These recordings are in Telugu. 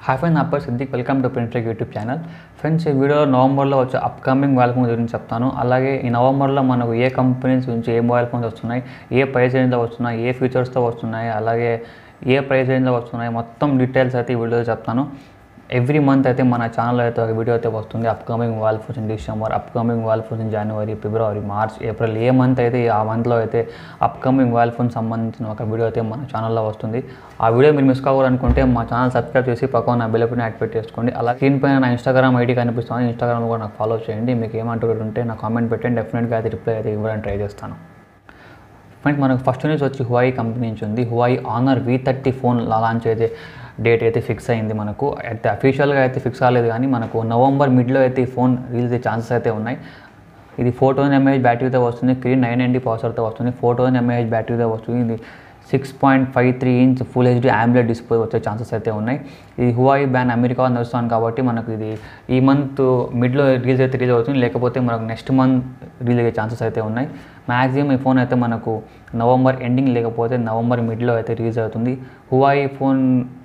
హాయ్ ఫ్రెండ్ నా పేరు Siddiq welcome to Printrek YouTube channel friends ఈ వీడియోలో నవంబర్లో వచ్చే అప్కమింగ్ మొబైల్ ఫోన్స్ గురించి చెప్తాను అలాగే ఈ నవంబర్లో మనకు ఏ కంపెనీస్ నుంచి ఏ మొబైల్ ఫోన్స్ వస్తున్నాయి ఏ ప్రైస్ రేంజ్లో వస్తున్నాయి ఏ ఫీచర్స్తో వస్తున్నాయి అలాగే ఏ ప్రైస్ రేంజ్లో వస్తున్నాయి మొత్తం డీటెయిల్స్ అయితే ఈ వీడియోలో చెప్తాను ఎవ్రీ మంత్ అయితే మన ఛానల్లో అయితే ఒక వీడియో అయితే వస్తుంది upcoming mobile phones in December upcoming mobile phones in January February March April ఏ మంత్ అయితే ఆ మంత్లో అయితే అప్కమింగ్ మొబైల్ ఫోన్ సంబంధించిన ఒక వీడియో అయితే మన ఛానల్లో వస్తుంది ఆ వీడియో మీరు మిస్ కావాలనుకుంటే మా ఛానల్ సబ్స్క్రైబ్ చేసి పక్కన నా బెల్ బటన్ యాక్టివేట్ చేసుకోండి అలా స్క్రీన్ పైన నా ఇన్స్టాగ్రామ్ ఐడి కనిపిస్తుంది ఇన్స్టాగ్రామ్లో కూడా నాకు ఫాలో చేయండి మీకు ఏమంటారు ఉంటే నా కామెంట్ పెట్టండి డెఫినెట్గా అయితే రిప్లై అయితే ఇవ్వడానికి ట్రై చేస్తాను ఫ్రెండ్స్ మనకు ఫస్ట్ న్యూస్ వచ్చి హువాయి కంపెనీ నుంచి ఉంది Huawei Honor V thirty phone launch అయితే డేట్ అయితే ఫిక్స్ అయింది మనకు అయితే అఫీషియల్గా అయితే ఫిక్స్ కాలేదు కానీ మనకు నవంబర్ మిడ్లో అయితే ఈ ఫోన్ రిలీజ్ అయ్యే ఛాన్సెస్ అయితే ఉన్నాయి ఇది ఫోర్ థౌసండ్ ఎంఏహెచ్ బ్యాటరీతో వస్తుంది క్రీన్ నైన్ ఎన్టీ ప్రాసెసర్తో వస్తుంది ఫోర్ థౌసండ్ ఎంఏహెచ్ బ్యాటరీతో వస్తుంది ఇది six point five three inch full HD AMOLED display వచ్చే ఛాన్సెస్ అయితే ఉన్నాయి ఇది హువాయి బ్యాన్ అమెరికా నడుస్తాను కాబట్టి మనకు ఇది ఈ మంత్ మిడ్లో రిలీజ్ అయితే రిలీజ్ అవుతుంది లేకపోతే మనకు నెక్స్ట్ మంత్ రిలీజ్ అయ్యే ఛాన్సెస్ అయితే ఉన్నాయి మ్యాక్సిమం ఈ ఫోన్ అయితే మనకు నవంబర్ ఎండింగ్ లేకపోతే నవంబర్ మిడ్లో అయితే రిలీజ్ అవుతుంది Huawei phone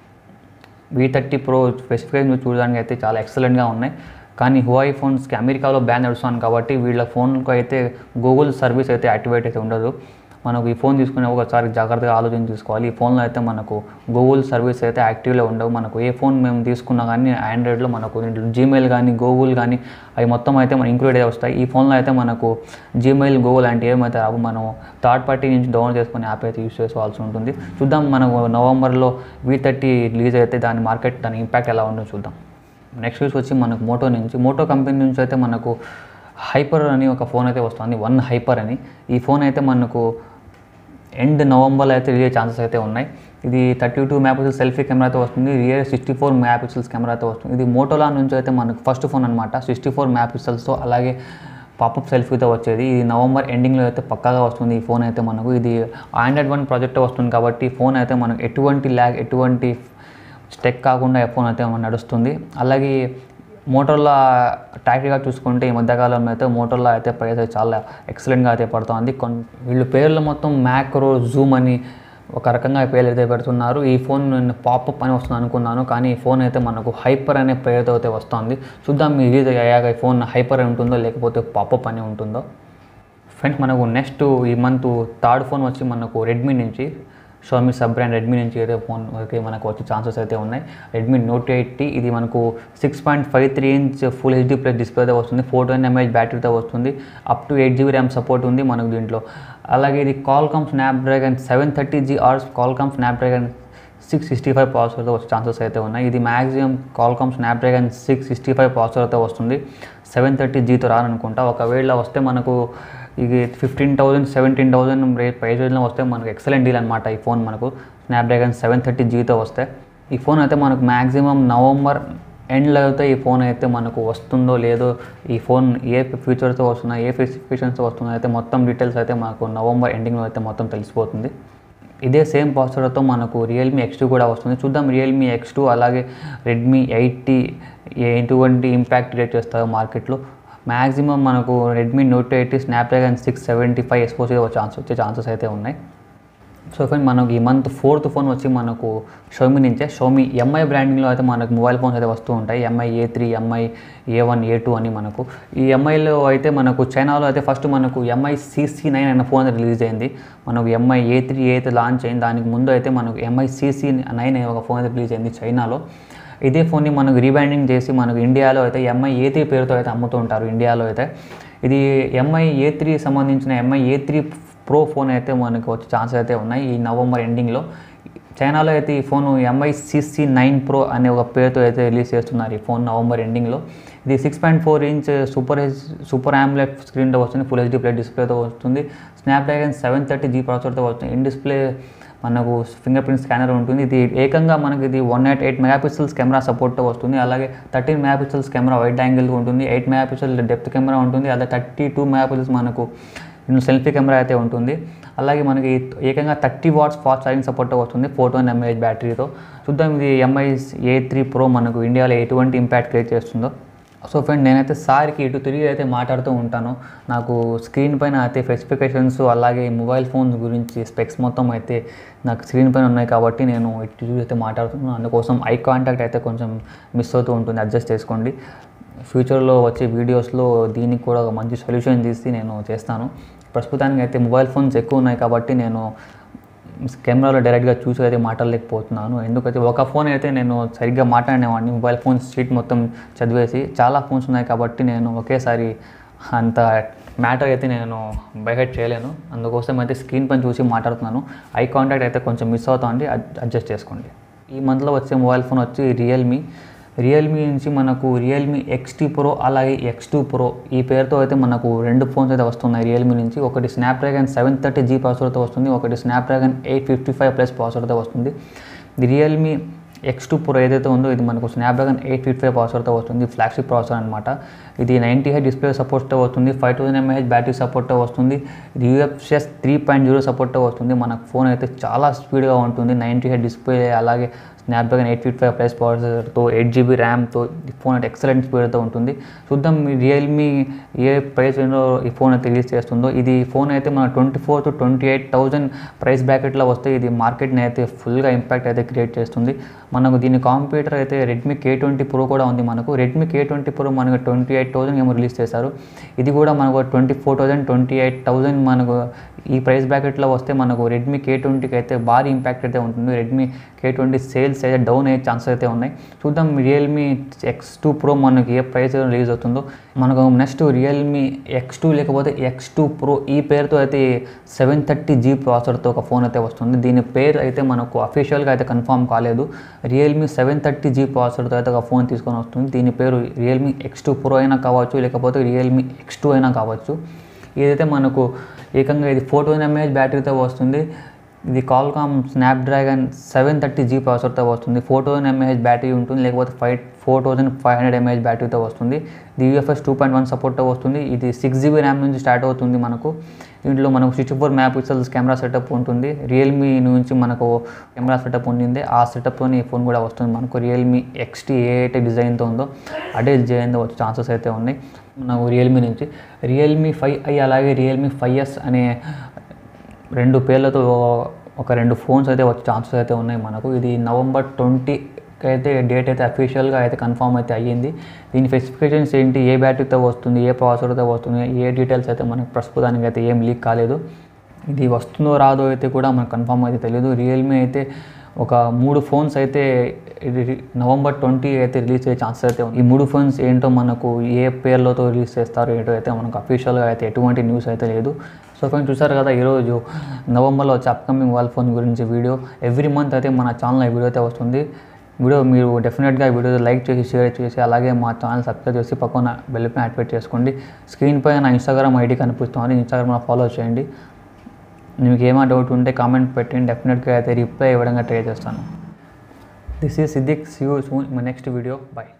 V thirty pro specification చూడడానికి అయితే చాలా ఎక్సలెంట్గా ఉన్నాయి కానీ హువాయి ఫోన్స్కి అమెరికాలో బ్యాన్ నడుస్తుంది కాబట్టి వీళ్ళ ఫోన్కు అయితే గూగుల్ సర్వీస్ అయితే యాక్టివేట్ అయితే ఉండదు మనకు ఈ ఫోన్ తీసుకునే ఒకసారి జాగ్రత్తగా ఆలోచన తీసుకోవాలి ఈ ఫోన్లో అయితే మనకు గూగుల్ సర్వీస్ అయితే యాక్టివ్లో ఉండవు మనకు ఏ ఫోన్ మేము తీసుకున్నా కానీ ఆండ్రాయిడ్లో మనకు జీమెయిల్ కానీ గూగుల్ కానీ అవి మొత్తం అయితే మన ఇంక్లూడ్ అయితే వస్తాయి ఈ ఫోన్లో అయితే మనకు జీమెయిల్ గూగుల్ అంటే ఏమైతే రావు మనం థర్డ్ పార్టీ నుంచి డౌన్లోడ్ చేసుకుని యాప్ అయితే యూస్ చేసుకోవాల్సి ఉంటుంది చూద్దాం మనకు నవంబర్లో వి థర్టీ రిలీజ్ అయితే దాని మార్కెట్ దాని ఇంపాక్ట్ ఎలా ఉందో చూద్దాం నెక్స్ట్ న్యూస్ వచ్చి మనకు మోటో నుంచి మోటో కంపెనీ నుంచి అయితే మనకు హైపర్ అని ఒక ఫోన్ అయితే వస్తుంది వన్ హైపర్ అని ఈ ఫోన్ అయితే మనకు ఎండ్ నవంబర్లో అయితే రిలీజ్ ఛాన్సెస్ అయితే ఉన్నాయి ఇది థర్టీ టూ మెగాపిక్సెల్ సెల్ఫీ కెమెరాతో వస్తుంది రియర్ సిక్స్టీ ఫోర్ మెగాపిక్సెల్స్ కెమెరాతో వస్తుంది ఇది మోటోలా నుంచి అయితే మనకు ఫస్ట్ ఫోన్ అనమాట సిక్స్టీ ఫోర్ మెగాపిక్సెల్స్తో అలాగే పాపప్ సెల్ఫీతో వచ్చేది ఇది నవంబర్ ఎండింగ్లో అయితే పక్కాగా వస్తుంది ఈ ఫోన్ అయితే మనకు ఇది ఆండ్రాయిడ్ వన్ ప్రాజెక్ట్ వస్తుంది కాబట్టి ఫోన్ అయితే మనకు ఎటువంటి ల్యాగ్ ఎటువంటి స్టెక్ కాకుండా ఈ ఫోన్ అయితే మనకు నడుస్తుంది అలాగే మోటార్లో టాక్టిగా చూసుకుంటే ఈ మధ్యకాలంలో అయితే మోటార్లో అయితే ప్రైస్ అయితే చాలా ఎక్సలెంట్గా అయితే పడుతుంది కొన్ వీళ్ళు పేర్లు మొత్తం మ్యాక్రో జూమ్ అని ఒక రకంగా పేర్లు అయితే పెడుతున్నారు ఈ ఫోన్ నేను పాపప్ అని వస్తుంది అనుకున్నాను కానీ ఈ ఫోన్ అయితే మనకు హైపర్ అనే పేరుతో అయితే వస్తుంది చూద్దాం మీ రిలీజ్ అయ్యాక ఈ ఫోన్ హైపర్ అని ఉంటుందో లేకపోతే పాపప్ అని ఉంటుందో ఫ్రెండ్స్ మనకు నెక్స్ట్ ఈ మంత్ థర్డ్ ఫోన్ వచ్చి మనకు రెడ్మీ నుంచి షోమీ సబ్ బ్రాండ్ రెడ్మీ నుంచి అయితే ఫోన్ వరకు మనకు వచ్చే ఛాన్సెస్ అయితే ఉన్నాయి రెడ్మీ నోట్ ఎయిటీ ఇది మనకు six point five three inch full HD plus డిస్ప్లేతో వస్తుంది ఫోర్ ట్వంటీ ఎంఏహెచ్ బ్యాటరీతో వస్తుంది up to eight GB RAM support ఉంది మనకు దీంట్లో అలాగే ఇది Qualcomm Snapdragon seven thirty G or Qualcomm Snapdragon six sixty five ప్రాసెసర్తో వచ్చే ఛాన్సెస్ అయితే ఉన్నాయి ఇది maximum Qualcomm Snapdragon six sixty five ప్రాసెసర్తో వస్తుంది సెవెన్ థర్టీ జీతో రాననుకుంటా ఒకవేళ వస్తే మనకు ఇది fifteen thousand seventeen thousand rate price రేంజ్లో వస్తే మనకు ఎక్సలెంట్ డీల్ అనమాట ఈ ఫోన్ మనకు స్నాప్డ్రాగన్ సెవెన్ థర్టీ జీతో వస్తే ఈ ఫోన్ అయితే మనకు మ్యాక్సిమం నవంబర్ ఎండ్లో అయితే ఈ ఫోన్ అయితే మనకు వస్తుందో లేదో ఈ ఫోన్ ఏ ఫీచర్స్తో వస్తుందో ఏ స్పెసిఫికేషన్స్తో వస్తుందో అయితే మొత్తం డీటెయిల్స్ అయితే మనకు నవంబర్ ఎండింగ్లో అయితే మొత్తం తెలిసిపోతుంది ఇదే సేమ్ ప్రాసెసర్తో మనకు రియల్మీ ఎక్స్ టూ కూడా వస్తుంది చూద్దాం రియల్మీ ఎక్స్ టూ అలాగే రెడ్మీ ఎయిటీ ఎటువంటి ఇంపాక్ట్ క్రియేట్ చేస్తారో మార్కెట్లో మ్యాక్సిమం మనకు Redmi Note eighty Snapdragon six seventy five expose chance వచ్చే ఛాన్సెస్ అయితే ఉన్నాయి సో ఫ్రెండ్ మనకు ఈ మంత్ ఫోర్త్ ఫోన్ వచ్చి మనకు షోమీ నుంచే షోమీ ఎంఐ బ్రాండింగ్లో అయితే మనకు మొబైల్ ఫోన్స్ అయితే వస్తూ ఉంటాయి Mi A three Mi A one A two అని మనకు ఈ ఎంఐలో అయితే మనకు చైనాలో అయితే ఫస్ట్ మనకు ఎంఐ సిసి నైన్ అనే ఫోన్ రిలీజ్ అయింది మనకు ఎంఐ ఏ త్రీ ఏ అయితే లాంచ్ అయింది దానికి ముందు అయితే మనకు ఎంఐ సిసి నైన్ అనే ఒక ఫోన్ అయితే రిలీజ్ అయింది చైనాలో ఇదే ఫోన్ని మనకు రీబ్రాండింగ్ చేసి మనకు ఇండియాలో అయితే ఎంఐ ఏ త్రీ పేరుతో అయితే అమ్ముతూ ఉంటారు ఇండియాలో అయితే ఇది ఎంఐ ఏ త్రీ సంబంధించిన Mi A three pro phone అయితే మనకు వచ్చే ఛాన్సెస్ అయితే ఉన్నాయి ఈ నవంబర్ ఎండింగ్లో చైనాలో అయితే ఈ phone Mi CC nine pro అనే ఒక పేరుతో అయితే రిలీజ్ చేస్తున్నారు ఈ ఫోన్ నవంబర్ ఎండింగ్లో ఇది six point four inch super H super AMOLED స్క్రీన్తో వస్తుంది ఫుల్ హెచ్డీ ప్లే డిస్ప్లేతో వస్తుంది స్నాప్డ్రాగన్ సెవెన్ థర్టీ జీ ప్రాసెసర్తో వస్తుంది ఇన్ డిస్ప్లే మనకు ఫింగర్ ప్రింట్ స్కానర్ ఉంటుంది ఇది ఏకంగా మనకి ఇది one nought eight megapixels camera సపోర్ట్తో వస్తుంది అలాగే thirteen megapixels camera wide angle ఉంటుంది ఎయిట్ మెగాపిక్సెల్ డెప్త్ కెమెరా ఉంటుంది అలాగే థర్టీ టూ మెగాపిక్సెల్స్ మనకు సెల్ఫీ కెమెరా అయితే ఉంటుంది అలాగే మనకి ఏకంగా థర్టీ వాట్స్ ఫాస్ట్ ఛార్జింగ్ సపోర్ట్తో వస్తుంది ఫోర్ ట్వంటీ ఎంఏహెచ్ బ్యాటరీతో చూద్దాం ఇది ఎంఐ ఏ త్రీ ప్రో మనకు ఇండియాలో ఎటువంటి ఇంపాక్ట్ క్రియేట్ చేస్తుందో సో ఫ్రెండ్ నేనైతే సార్కి ఇటు తిరిగి అయితే మాట్లాడుతూ ఉంటాను నాకు స్క్రీన్ పైన అయితే స్పెసిఫికేషన్స్ అలాగే మొబైల్ ఫోన్స్ గురించి స్పెక్స్ మొత్తం అయితే నాకు స్క్రీన్ పైన ఉన్నాయి కాబట్టి నేను ఇటు తిరిగి అయితే మాట్లాడుతున్నాను అందుకోసం ఐ కాంటాక్ట్ అయితే కొంచెం మిస్ అవుతూ ఉంటుంది అడ్జస్ట్ చేసుకోండి ఫ్యూచర్లో వచ్చే వీడియోస్లో దీనికి కూడా ఒక మంచి సొల్యూషన్ తీసి నేను చేస్తాను ప్రస్తుతానికి అయితే మొబైల్ ఫోన్స్ ఎక్కువ ఉన్నాయి కాబట్టి నేను కెమెరాలో డైరెక్ట్గా చూసి అయితే మాట్లాడలేకపోతున్నాను ఎందుకైతే ఒక ఫోన్ అయితే నేను సరిగ్గా మాట్లాడినేవాడిని మొబైల్ ఫోన్స్ షీట్ మొత్తం చదివేసి చాలా ఫోన్స్ ఉన్నాయి కాబట్టి నేను ఒకేసారి అంత మ్యాటర్ అయితే నేను బైహెడ్ చేయలేను అందుకోసం అయితే స్క్రీన్ పైన చూసి మాట్లాడుతున్నాను ఐ కాంటాక్ట్ అయితే కొంచెం మిస్ అవుతుంది అడ్జస్ట్ చేసుకోండి ఈ మంత్లో వచ్చే మొబైల్ ఫోన్ వచ్చి రియల్మీ రియల్మీ నుంచి మనకు రియల్మీ ఎక్స్టీ ప్రో అలాగే ఎక్స్ టూ ప్రో ఈ పేరుతో అయితే మనకు రెండు ఫోన్స్ అయితే వస్తున్నాయి రియల్మీ నుంచి ఒకటి స్నాప్డ్రాగన్ సెవెన్ థర్టీ జీ ప్రాసెసర్తో వస్తుంది ఒకటి Snapdragon eight fifty five plus ప్రాసెసర్తో వస్తుంది ఇది రియల్మీ ఎక్స్ టూ ప్రో ఏదైతే ఉందో ఇది మనకు స్నాప్డ్రాగన్ ఎయిట్ ఫిఫ్టీ ఫైవ్ ప్రాసెసర్తో వస్తుంది ఫ్లాగ్షిప్ ప్రాసెసర్ అనమాట ఇది నైంటీ హెచ్ డిస్ప్లే సపోర్ట్తో వస్తుంది ఫైవ్ థౌసండ్ ఎంఏహెచ్ బ్యాటరీ సపోర్ట్తో వస్తుంది యూఎఫ్ఎస్ త్రీ పాయింట్ జీరో సపోర్ట్తో వస్తుంది మనకు ఫోన్ అయితే చాలా స్పీడ్గా ఉంటుంది నైంటీ హెచ్ డిస్ప్లే అలాగే Snapdragon eight fifty five plus ప్రాసెసర్తో ఎయిట్ జీబీ ర్యామ్తో ఈ ఫోన్ అయితే ఎక్సలెంట్ స్పీడ్తో ఉంటుంది చూద్దాం ఈ రియల్మీ ఏ ప్రైస్ రేంజ్లో ఈ ఫోన్ అయితే రిలీజ్ చేస్తుందో ఇది ఫోన్ అయితే మన twenty four to twenty eight thousand price బ్రాకెట్లో వస్తే ఇది మార్కెట్ని అయితే ఫుల్గా ఇంపాక్ట్ అయితే క్రియేట్ చేస్తుంది మనకు దీని కాంప్యూటర్ అయితే రెడ్మీ కే ట్వంటీ ప్రో కూడా ఉంది మనకు రెడ్మీ కే ట్వంటీ ప్రో మనకు ట్వంటీ ఎయిట్ థౌసండ్ ఏమో రిలీజ్ చేశారు ఇది కూడా మనకు twenty four thousand twenty eight thousand మనకు ఈ ప్రైస్ బ్రాకెట్లో వస్తే మనకు రెడ్మీ కే ట్వంటీకి అయితే భారీ ఇంపాక్ట్ అయితే ఉంటుంది రెడ్మీ కే ట్వంటీ సేల్స్ అయితే డౌన్ అయ్యే ఛాన్సెస్ అయితే ఉన్నాయి చూద్దాం రియల్మీ ఎక్స్ టూ ప్రో మనకి ఏ ప్రైస్ రిలీజ్ అవుతుందో మనకు నెక్స్ట్ రియల్మీ ఎక్స్ టూ లేకపోతే ఎక్స్ టూ ప్రో ఈ పేరుతో అయితే సెవెన్ థర్టీ జీ ప్రాసెసర్తో ఒక ఫోన్ అయితే వస్తుంది దీని పేరు అయితే మనకు అఫీషియల్గా అయితే కన్ఫర్మ్ కాలేదు రియల్మీ సెవెన్ థర్టీ జీ ప్రాసెసర్తో అయితే ఒక ఫోన్ తీసుకొని వస్తుంది దీని పేరు రియల్మీ ఎక్స్ టూ ప్రో అయినా కావచ్చు లేకపోతే రియల్మీ ఎక్స్ టూ అయినా కావచ్చు ఇదైతే మనకు ఏకంగా ఇది ఫోర్ థౌసండ్ ఎంఏహెచ్ బ్యాటరీతో వస్తుంది ఇది Qualcomm Snapdragon seven thirty G ప్రాసెసర్తో వస్తుంది ఫోర్ థౌసండ్ ఎంఏహెచ్ బ్యాటరీ ఉంటుంది లేకపోతే five four thousand five hundred mAh బ్యాటరీతో వస్తుంది ఇది యూఎఫ్ఎస్ టూ పాయింట్ వన్ సపోర్ట్తో వస్తుంది ఇది సిక్స్ జీబీ ర్యామ్ నుంచి స్టార్ట్ అవుతుంది మనకు దీంట్లో మనకు sixty four megapixels camera setup ఉంటుంది రియల్మీ నుంచి మనకు కెమెరా సెటప్ ఉండింది ఆ సెటప్తో ఈ ఫోన్ కూడా వస్తుంది మనకు రియల్మీ ఎక్స్టీ ఏ అయితే డిజైన్తో ఉందో అదే డిజైన్తో వచ్చే ఛాన్సెస్ అయితే ఉన్నాయి మనకు రియల్మీ నుంచి రియల్మీ ఫైవ్ ఐ అలాగే రియల్మీ ఫైవ్ ఎస్ అనే రెండు పేర్లతో ఒక రెండు ఫోన్స్ అయితే వచ్చే ఛాన్సెస్ అయితే ఉన్నాయి మనకు ఇది నవంబర్ ట్వంటీ అయితే డేట్ అయితే అఫీషియల్గా అయితే కన్ఫర్మ్ అయితే అయ్యింది దీని స్పెసిఫికేషన్స్ ఏంటి ఏ బ్యాటరీతో వస్తుంది ఏ ప్రాసెసర్తో వస్తుంది ఏ డీటెయిల్స్ అయితే మనకు ప్రస్తుతానికి అయితే ఏం లీక్ కాలేదు ఇది వస్తుందో రాదో అయితే కూడా మనకు కన్ఫర్మ్ అయితే తెలియదు రియల్మీ అయితే ఒక మూడు ఫోన్స్ అయితే ఇది రి- నవంబర్ ట్వంటీ అయితే రిలీజ్ అయ్యే ఛాన్సెస్ అయితే ఉంది ఈ మూడు ఫోన్స్ ఏంటో మనకు ఏ పేర్లతో రిలీజ్ చేస్తారో ఏంటో అయితే మనకు అఫీషియల్గా అయితే ఎటువంటి న్యూస్ అయితే లేదు సో ఫ్రెండ్స్ చూసారు కదా ఈరోజు నవంబర్లో వచ్చే అప్కమింగ్ మొబైల్ ఫోన్ గురించి వీడియో ఎవ్రీ మంత్ అయితే మన ఛానల్ ఈ వీడియో అయితే వస్తుంది వీడియో మీరు డెఫినెట్గా ఈ వీడియో లైక్ చేసి షేర్ చేసి అలాగే మా ఛానల్ సబ్స్క్రైబ్ చేసి పక్కన బెల్ పైన యాక్టివేట్ చేసుకోండి స్క్రీన్ పైన నా ఇన్స్టాగ్రామ్ ఐడి కనిపిస్తుంది ఇన్స్టాగ్రామ్లో ఫాలో చేయండి మీకు ఏమైనా డౌట్ ఉంటే కామెంట్ పెట్టండి డెఫినెట్గా అయితే రిప్లై ఇవ్వడానికి ట్రై చేస్తాను this is Siddiq see you soon my next video by